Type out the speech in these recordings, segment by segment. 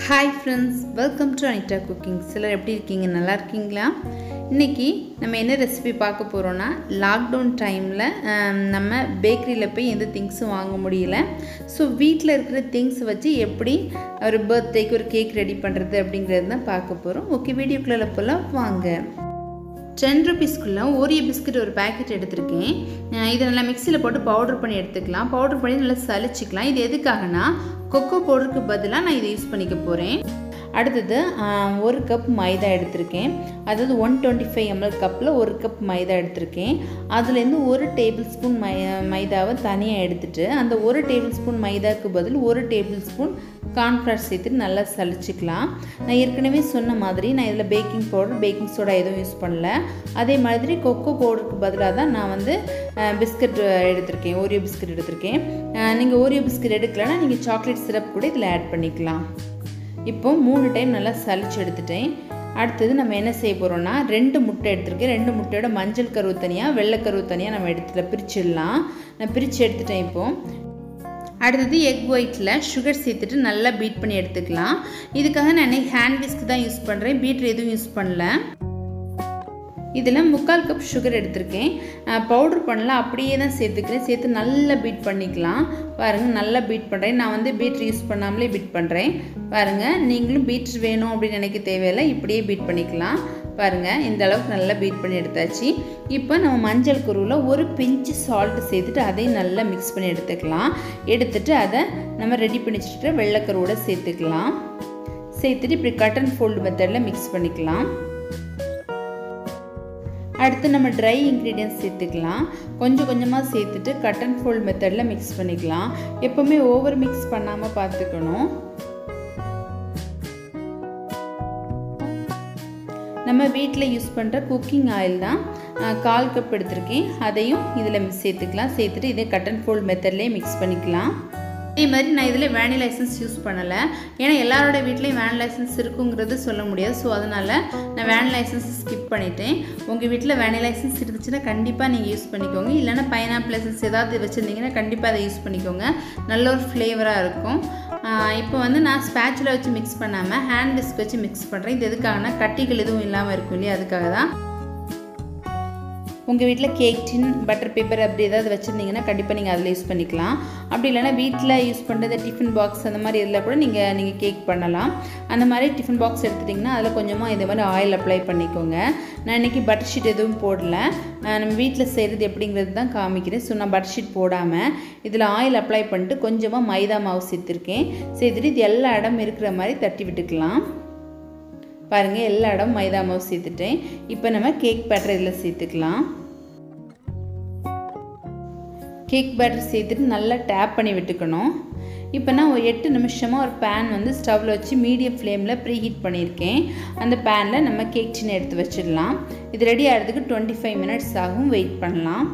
hi friends welcome to Anitha cooking சிலர் எப்படி இருக்கீங்க நல்லா இருக்கீங்களா இன்றைக்கி நம்ம என்ன ரெசிபி பார்க்க போகிறோன்னா லாக்டவுன் டைமில் நம்ம பேக்கரியில் போய் எந்த திங்ஸும் வாங்க முடியல ஸோ வீட்டில் இருக்கிற திங்ஸ் வச்சு எப்படி ஒரு பர்த்டேக்கு ஒரு கேக் ரெடி பண்ணுறது அப்படிங்கிறது தான் பார்க்க போகிறோம் ஓகே வீடியோக்குள்ளே போகலாம் வாங்க டென் ருபீஸ்க்குள்ளே ஓரியோ பிஸ்கட் ஒரு பேக்கெட் எடுத்திருக்கேன் அஹ் இதை நல்லா மிக்சியில் போட்டு பவுடர் பண்ணி எடுத்துக்கலாம் பவுடர் பண்ணி நல்லா சலிச்சிக்கலாம் இது எதுக்காகனா கொக்கோ பவுடருக்கு பதிலாக நான் இதை யூஸ் பண்ணிக்க போகிறேன் அடுத்தது ஆஹ், ஒரு கப் மைதா எடுத்திருக்கேன் அதாவது ஒன் டுவெண்ட்டி ஃபைவ் எம்எல் கப்பில் ஒரு கப் மைதா எடுத்திருக்கேன் அதுலேருந்து ஒரு டேபிள் ஸ்பூன் மை மைதாவை தனியாக எடுத்துட்டு அந்த ஒரு டேபிள் ஸ்பூன் மைதாவுக்கு பதில் ஒரு டேபிள் ஸ்பூன் கார்ன்ஃப்ளவர் சேர்த்துட்டு நல்லா சலிச்சிக்கலாம் நான் ஏற்கனவே சொன்ன மாதிரி நான் இதில் பேக்கிங் பவுடர் பேக்கிங் சோடா எதுவும் யூஸ் பண்ணல அதே மாதிரி கொக்கோ பவுடருக்கு பதிலாக தான் நான் வந்து பிஸ்கட் எடுத்திருக்கேன் ஓரியோ பிஸ்கட் எடுத்திருக்கேன் நீங்கள் ஓரியோ பிஸ்கட் எடுக்கலைன்னா நீங்கள் சாக்லேட் சிரப் கூட இதில் ஆட் பண்ணிக்கலாம் இப்போ மூணு டைம் நல்லா சலிச்சு எடுத்துட்டேன் அடுத்தது நம்ம என்ன செய்ய போகிறோம்னா ரெண்டு முட்டை எடுத்திருக்கேன் ரெண்டு முட்டையோட மஞ்சள் கருவு தனியாக வெள்ளை கருவு தனியாக நம்ம எடுத்துல பிரிச்சிடலாம் நான் பிரித்து எடுத்துட்டேன் இப்போது அடுத்தது எக் ஒயிட்டில் சுகர் சேர்த்துட்டு நல்லா பீட் பண்ணி எடுத்துக்கலாம் இதுக்காக நான் இன்னைக்கு ஹேண்ட் விஸ்க் தான் யூஸ் பண்ணுறேன் பீட்ரு எதுவும் யூஸ் பண்ணல இதில் முக்கால் கப் சுகர் எடுத்திருக்கேன் பவுடர் பண்ணல அப்படியே தான் சேர்த்துக்கிறேன் சேர்த்து நல்லா பீட் பண்ணிக்கலாம் பாருங்கள் நல்லா பீட் பண்ணுறேன் நான் வந்து பீட்ரு யூஸ் பண்ணாமலே பீட் பண்ணுறேன் பாருங்கள் நீங்களும் பீட்ரு வேணும் அப்படின்னு நினைக்க தேவையில்லை இப்படியே பீட் பண்ணிக்கலாம் பாருங்கள் இந்த அளவுக்கு நல்லா பீட் பண்ணி எடுத்தாச்சு இப்போ நம்ம மஞ்சள் குருவில் ஒரு பிஞ்சு சால்ட் சேர்த்துட்டு அதையும் நல்லா மிக்ஸ் பண்ணி எடுத்துக்கலாம் எடுத்துட்டு அதை நம்ம ரெடி பண்ணி வச்சுட்டு வெள்ளைக்கருவோட சேர்த்துக்கலாம் சேர்த்துட்டு இப்படி கட் அண்ட் ஃபோல்டு மெத்தடில் மிக்ஸ் பண்ணிக்கலாம் அடுத்து நம்ம ட்ரை இன்க்ரீடியன்ஸ் சேர்த்துக்கலாம் கொஞ்சம் கொஞ்சமாக சேர்த்துட்டு கட் அண்ட் ஃபோல்ட் மெத்தடில் மிக்ஸ் பண்ணிக்கலாம் எப்போவுமே ஓவர் மிக்ஸ் பண்ணாமல் பார்த்துக்கணும் நம்ம வீட்டில் யூஸ் பண்ணுற குக்கிங் ஆயில் தான் அஹ், கால் கப் எடுத்திருக்கேன் அதையும் இதில் சேர்த்துக்கலாம் சேர்த்துட்டு இதே கட் அண்ட் ஃபோல்ட் மெத்தட்லேயே மிக்ஸ் பண்ணிக்கலாம் அதே மாதிரி நான் இதில் வேனிலா எசன்ஸ் யூஸ் பண்ணலை ஏன்னா எல்லாரோட வீட்லேயும் வேனிலா எசன்ஸ் இருக்குங்கிறது சொல்ல முடியாது ஸோ அதனால் நான் வேனிலா எசன்ஸ் ஸ்கிப் பண்ணிட்டேன் உங்கள் வீட்டில் வேனிலா எசன்ஸ் இருந்துச்சுன்னா கண்டிப்பாக நீங்கள் யூஸ் பண்ணிக்கோங்க இல்லைன்னா பைனாப்பிள் எசன்ஸ் ஏதாவது வச்சுருந்தீங்கன்னா கண்டிப்பாக அதை யூஸ் பண்ணிக்கோங்க நல்ல ஒரு ஃப்ளேவராக இருக்கும் ஆஹ் இப்போ வந்து நான் ஸ்பேச்சில் வச்சு மிக்ஸ் பண்ணாமல் ஹேண்ட் விஸ்க் வச்சு மிக்ஸ் பண்ணுறேன் இது எதுக்காகனா கட்டிகள் எதுவும் இல்லாமல் இருக்கும் இல்லையா அதுக்காக தான் உங்கள் வீட்டில் கேக் டின் பட்டர் பேப்பர் அப்படி ஏதாவது வச்சுருந்தீங்கன்னா கண்டிப்பாக நீங்கள் அதில் யூஸ் பண்ணிக்கலாம் அப்படி இல்லைன்னா வீட்டில் யூஸ் பண்ணுறது டிஃபன் பாக்ஸ் அந்த மாதிரி இதில் கூட நீங்கள் நீங்கள் கேக் பண்ணலாம் அந்த மாதிரி டிஃபன் பாக்ஸ் எடுத்துட்டிங்கன்னா அதில் கொஞ்சமாக இதே மாதிரி ஆயில் அப்ளை பண்ணிக்கோங்க நான் இன்றைக்கி பட்டர் ஷீட் எதுவும் போடல நான் நம்ம வீட்டில் செய்கிறது எப்படிங்கிறது தான் காமிக்கிறேன் ஸோ நான் பட்டர் ஷீட் போடாமல் இதில் ஆயில் அப்ளை பண்ணிட்டு கொஞ்சமாக மைதா மாவு சேர்த்துருக்கேன் சேர்த்துட்டு இது எல்லா இடம் இருக்கிற மாதிரி தட்டி விட்டுக்கலாம் பாருங்கள் எல்லா இடம் மைதா மாவு சேர்த்துட்டேன் இப்போ நம்ம கேக் பேட்டர் இதில் சேர்த்துக்கலாம் கேக் பேட்டர் சேர்த்துட்டு நல்லா டேப் பண்ணி விட்டுக்கணும் இப்போ நான் ஒரு எட்டு நிமிஷமாக ஒரு பேன் வந்து ஸ்டவ்வில் வச்சு மீடியம் ஃப்ளேமில் ப்ரீ ஹீட் பண்ணியிருக்கேன் அந்த பேனில் நம்ம கேக் சின்ன எடுத்து வச்சிடலாம் இது ரெடி ஆகிறதுக்கு டுவெண்ட்டி ஃபைவ் மினிட்ஸ் ஆகும் வெயிட் பண்ணலாம்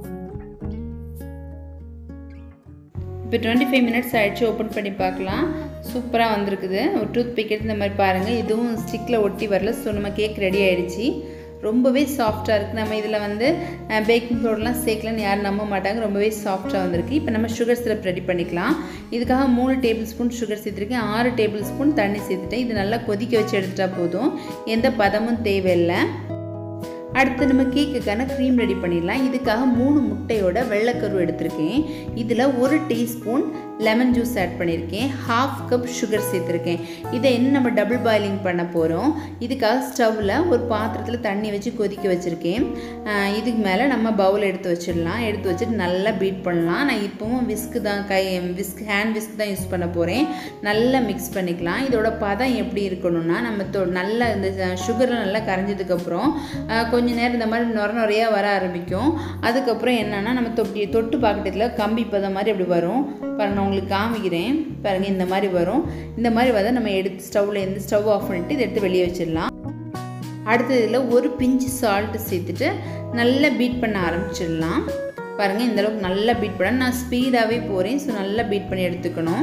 இப்போ டுவெண்ட்டி ஃபைவ் மினிட்ஸ் ஆகிடுச்சு ஓப்பன் பண்ணி பார்க்கலாம் சூப்பராக வந்திருக்குது ஒரு டூத் பிக் எடுத்து இந்த மாதிரி பாருங்கள் இதுவும் ஸ்டிக்கில் ஒட்டி வரல ஸோ நம்ம கேக் ரெடி ஆகிடுச்சு ரொம்பவே சாஃப்டாக இருக்குது நம்ம இதில் வந்து பேக்கிங் பவுடர்லாம் சேர்க்கலன்னு யாரும் நம்ப மாட்டாங்க ரொம்பவே சாஃப்டாக வந்திருக்கு இப்போ நம்ம சுகர் சிரப் ரெடி பண்ணிக்கலாம் இதுக்காக மூணு டேபிள் ஸ்பூன் சுகர் சேர்த்துருக்கேன் ஆறு டேபிள் ஸ்பூன் தண்ணி சேர்த்துட்டேன் இது நல்லா கொதிக்க வச்சு எடுத்துட்டா போதும் எந்த பதமும் தேவையில்லை அடுத்து நம்ம கேக்குக்கான க்ரீம் ரெடி பண்ணிடலாம் இதுக்காக மூணு முட்டையோட வெள்ளைக்கரு எடுத்திருக்கேன் இதில் ஒரு டீஸ்பூன் லெமன் ஜூஸ் ஆட் பண்ணியிருக்கேன் ஹாஃப் கப் சுகர் சேர்த்துருக்கேன் இதை என்ன நம்ம டபுள் பாயிலிங் பண்ண போகிறோம் இதுக்காக ஸ்டவ்வில் ஒரு பாத்திரத்தில் தண்ணி வச்சு கொதிக்க வச்சுருக்கேன் ஆஹ் இதுக்கு மேலே நம்ம பவுல் எடுத்து வச்சிடலாம் எடுத்து வச்சுட்டு நல்லா பீட் பண்ணலாம் நான் இப்போவும் விஸ்க்கு தான் கை விஸ்க் ஹேண்ட் விஸ்க் தான் யூஸ் பண்ண போகிறேன் நல்லா மிக்ஸ் பண்ணிக்கலாம் இதோட பதம் எப்படி இருக்கணும்னா நம்ம தொ நல்லா இந்த சுகரில் நல்லா கரைஞ்சதுக்கப்புறம் கொஞ்ச நேரம் இந்த மாதிரி நுர நுறையாக வர ஆரம்பிக்கும் அதுக்கப்புறம் என்னென்னா நம்ம தொட்டி தொட்டு பார்க்கறதுல கம்பி பதம் மாதிரி அப்படி வரும் பாருங்க நான் உங்களுக்கு காமிக்கிறேன் பாருங்கள் இந்த மாதிரி வரும் இந்த மாதிரி வந்து நம்ம எடுத்து ஸ்டவ்வில் இருந்து ஸ்டவ் ஆஃப் பண்ணிட்டு இதை எடுத்து வெளியே வச்சிடலாம் அடுத்தது இதில் ஒரு பிஞ்சு சால்ட்டு சேர்த்துட்டு நல்லா பீட் பண்ண ஆரம்பிச்சிடலாம் பாருங்கள் இந்த அளவுக்கு நல்லா பீட் பண்ண நான் ஸ்பீடாகவே போகிறேன் ஸோ நல்லா பீட் பண்ணி எடுத்துக்கணும்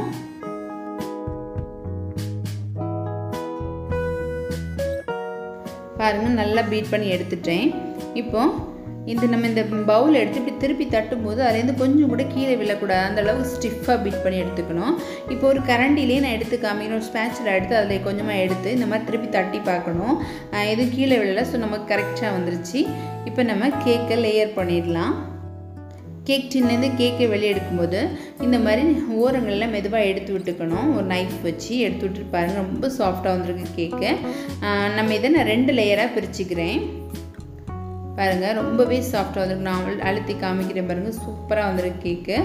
பாருங்கள் நல்லா பீட் பண்ணி எடுத்துட்டேன் இப்போ இந்த நம்ம இந்த பவுல் எடுத்து இப்படி திருப்பி தட்டும்போது அதுலேருந்து கொஞ்சம் கூட கீழே விழக்கூடாது அந்த அளவுக்கு ஸ்டிஃபாக பீட் பண்ணி எடுத்துக்கணும் இப்போ ஒரு கரண்டிலே நான் எடுத்து காமிக்கணும் ஒரு ஸ்பேச்சில் எடுத்து அதில் கொஞ்சமாக எடுத்து இந்த மாதிரி திருப்பி தட்டி பார்க்கணும் ஆஹ் எதுவும் கீழே விழலை ஸோ நமக்கு கரெக்டாக வந்துருச்சு இப்போ நம்ம கேக்கை லேயர் பண்ணிடலாம் கேக் டின்லேருந்து கேக்கை வெளியே எடுக்கும்போது இந்த மாதிரி ஓரங்களில் மெதுவாக எடுத்து விட்டுக்கணும் ஒரு நைஃப் வச்சு எடுத்து விட்டுட்டு பாருங்கள் ரொம்ப சாஃப்டாக வந்திருக்கு கேக்கு ஆஹ் நம்ம இதை நான் ரெண்டு லேயராக பிரிச்சுக்கிறேன் பாருங்கள் ரொம்பவே சாஃப்டாக வந்திருக்கு நான் அழு- அழுத்தி காமிக்கிறேன் பாருங்கள் சூப்பராக வந்திருக்கு கேக்கு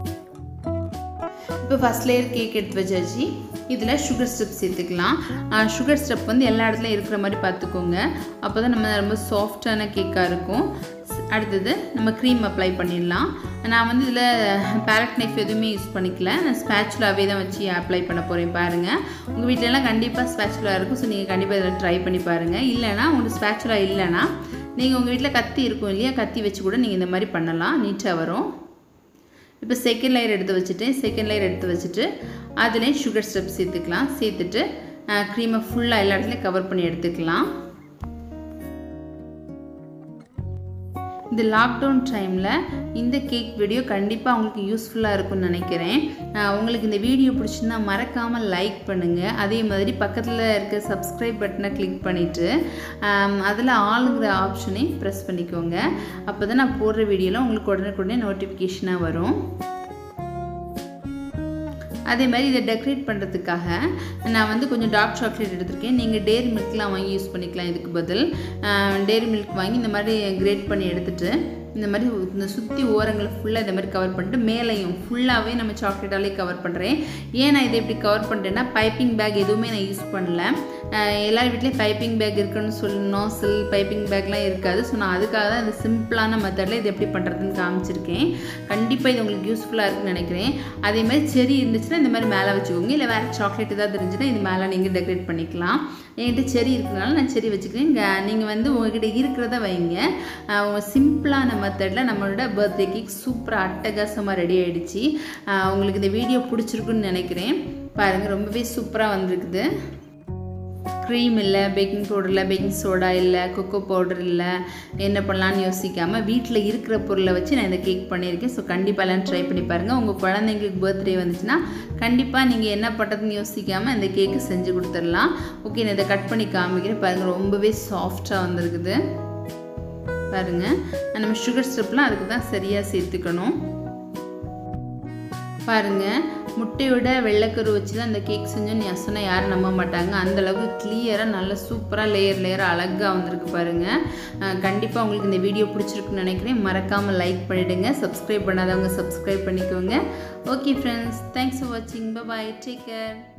இப்போ ஃபஸ்ட் லேயர் கேக் எடுத்து வச்சாச்சு இதில் சுகர் ஸ்டெப் சேர்த்துக்கலாம் சுகர் ஸ்டெப் வந்து எல்லா இடத்துலையும் இருக்கிற மாதிரி பார்த்துக்கோங்க அப்போ தான் நம்ம ரொம்ப சாஃப்டான கேக்காக இருக்கும் ஸ்- அடுத்தது நம்ம க்ரீம் அப்ளை பண்ணிடலாம் நான் வந்து இதில் பேரட் நைஃப் எதுவுமே யூஸ் பண்ணிக்கல நான் ஸ்பேச்சுலாவே தான் வச்சு அப்ளை பண்ண போகிறேன் பாருங்கள் உங்கள் வீட்டிலலாம் கண்டிப்பாக ஸ்பேச்சுலா இருக்கும் ஸோ நீங்கள் கண்டிப்பாக இதில் ட்ரை பண்ணி பாருங்கள் இல்லைனா உங்களுக்கு ஸ்பேச்சுலா இல்லைன்னா நீங்கள் உங்கள் வீட்டில் கத்தி இருக்கும் இல்லையா கத்தி வச்சு கூட நீங்கள் இந்த மாதிரி பண்ணலாம் நீட்டாக வரும் இப்போ செகண்ட் லேயர் எடுத்து வச்சுட்டு செகண்ட் லேயர் எடுத்து வச்சுட்டு அதுலேயும் சுகர் ஸ்டெப் சேர்த்துக்கலாம் சேர்த்துட்டு க்ரீமை ஃபுல்லாக எல்லா இடத்துலையும் கவர் பண்ணி எடுத்துக்கலாம் இந்த லாக்டவுன் டைமில் இந்த கேக் வீடியோ கண்டிப்பாக உங்களுக்கு யூஸ்ஃபுல்லாக இருக்கும்னு நினைக்கிறேன் அஹ் உங்களுக்கு இந்த வீடியோ பிடிச்சிருந்தா மறக்காமல் லைக் பண்ணுங்கள் அதே மாதிரி பக்கத்தில் இருக்க சப்ஸ்கிரைப் பட்டனை கிளிக் பண்ணிவிட்டு அதில் ஆளுங்கிற ஆப்ஷனையும் ப்ரெஸ் பண்ணிக்கோங்க அப்போ தான் நான் போடுற வீடியோலாம் உங்களுக்கு உடனுக்குடனே நோட்டிஃபிகேஷனாக வரும் அதே மாதிரி இதை டெக்கரேட் பண்ணுறதுக்காக நான் வந்து கொஞ்சம் டார்க் சாக்லேட் எடுத்திருக்கேன் நீங்கள் டேரி மில்க்லாம் வாங்கி யூஸ் பண்ணிக்கலாம் இதுக்கு பதில் டேரி மில்க் வாங்கி இந்த மாதிரி கிரேட் பண்ணி எடுத்துட்டு இந்த மாதிரி இந்த சுற்றி ஓரங்களை ஃபுல்லாக இந்த மாதிரி கவர் பண்ணிட்டு மேலேயும் ஃபுல்லாகவே நம்ம சாக்லேட்டாலே கவர் பண்ணுறேன் ஏன் நான் இதை இப்படி கவர் பண்ணுறேன்னா பைப்பிங் பேக் எதுவுமே நான் யூஸ் பண்ணல அஹ் எல்லார் வீட்லேயும் பைப்பிங் பேக் இருக்குன்னு சொல்லணும் சில் பைப்பிங் பேக்லாம் இருக்காது ஸோ நான் அதுக்காக தான் இந்த சிம்பிளான மெத்தடில் இது எப்படி பண்ணுறதுன்னு காமிச்சிருக்கேன் கண்டிப்பாக இது உங்களுக்கு யூஸ்ஃபுல்லாக இருக்குன்னு நினைக்கிறேன் அதே மாதிரி செரி இருந்துச்சுன்னா இந்த மாதிரி மேலே வச்சுக்கோங்க இல்லை வேறு சாக்லேட் ஏதாவது இருந்துச்சுன்னா இது மேலே நீங்கள் டெக்கரேட் பண்ணிக்கலாம் என்கிட்ட செரி இருக்கிறனால நான் செரி வச்சுக்கிறேன் நீங்கள் வந்து உங்ககிட்ட இருக்கிறத வைங்க சிம்பிளான மெத்தடில் நம்மளோட பர்த்டே கேக் சூப்பராக அட்டகாசமாக ரெடி ஆகிடுச்சு உங்களுக்கு இந்த வீடியோ பிடிச்சிருக்குன்னு நினைக்கிறேன் பாருங்கள் ரொம்பவே சூப்பராக வந்திருக்குது க்ரீம் இல்லை பேக்கிங் பவுடர் இல்லை பேக்கிங் சோடா இல்லை கொக்கோ பவுடர் இல்லை என்ன பண்ணலான்னு யோசிக்காமல் வீட்டில் இருக்கிற பொருளை வச்சு நான் இந்த கேக் பண்ணியிருக்கேன் ஸோ கண்டிப்பாக எல்லாம் ட்ரை பண்ணி பாருங்கள் உங்கள் குழந்தைங்களுக்கு பர்த்டே வந்துச்சுன்னா கண்டிப்பாக நீங்கள் என்ன பண்ணுறதுன்னு யோசிக்காமல் இந்த கேக்கு செஞ்சு கொடுத்துடலாம் ஓகே நான் இதை கட் பண்ணி காமிக்கிறேன் பாருங்கள் ரொம்பவே சாஃப்டாக வந்திருக்குது பாருங்கள் நம்ம சுகர் ஸ்டெப்லாம் அதுக்கு தான் சரியாக சேர்த்துக்கணும் பாருங்கள் முட்டையோட வெள்ளைக்கரு வச்சு தான் இந்த கேக் செஞ்சோன்னு நீ சொன்னால் யாரும் நம்ப மாட்டாங்க அந்த அளவுக்கு கிளியராக நல்ல சூப்பராக லேயர் லேயராக அழகாக வந்திருக்கு பாருங்கள் கண்டிப்பாக உங்களுக்கு இந்த வீடியோ பிடிச்சிருக்குன்னு நினைக்கிறேன் மறக்காமல் லைக் பண்ணிவிடுங்க சப்ஸ்கிரைப் பண்ணாதவங்க சப்ஸ்கிரைப் பண்ணிக்கோங்க ஓகே ஃப்ரெண்ட்ஸ் தேங்க்ஸ் ஃபார் வாட்சிங் பாய் டேக் கேர்